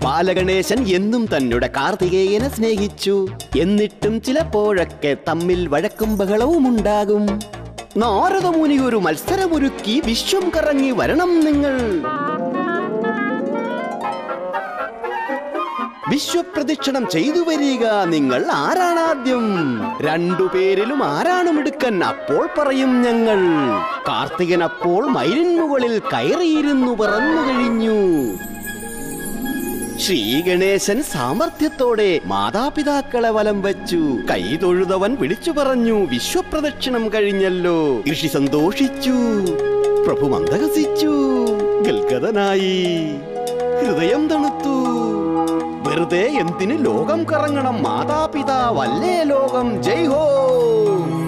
ബാലഗണേശൻ എന്നും തന്നുടെ കാർത്തികേയനെ സ്നേഹിച്ചു എന്നിട്ടും ചിലപ്പോഴൊക്കെ തമ്മിൽ വഴക്കും ബഹളവും ഉണ്ടാകും നാരദമുനി ഒരു മത്സരമൊരുക്കി വിശ്വം കറങ്ങി വരണം നിങ്ങൾ വിശ്വപ്രദക്ഷിണം ചെയ്തു വരിക നിങ്ങൾ ആരാണ് ആദ്യം രണ്ടുപേരിലും ആരാണ് മിടുക്കൻ അപ്പോൾ പറയും ഞങ്ങൾ കാർത്തികൻ അപ്പോൾ മയിലിൻ മുകളിൽ കയറിയിരുന്നു പറന്നു കഴിഞ്ഞു ശ്രീഗണേശൻ സാമർഥ്യത്തോടെ മാതാപിതാക്കളെ വലം വച്ചു കൈ തൊഴുതവൻ വിളിച്ചു പറഞ്ഞു വിശ്വപ്രദക്ഷിണം കഴിഞ്ഞല്ലോ ഋഷി സന്തോഷിച്ചു പ്രഭു മന്ദഹസിച്ചു ഗൽഗതനായി ഹൃദയം തണുത്തു വെറുതെ എന്തിന് ലോകം കറങ്ങണം മാതാപിതാവല്ലേ ലോകം ജയ് ഹോ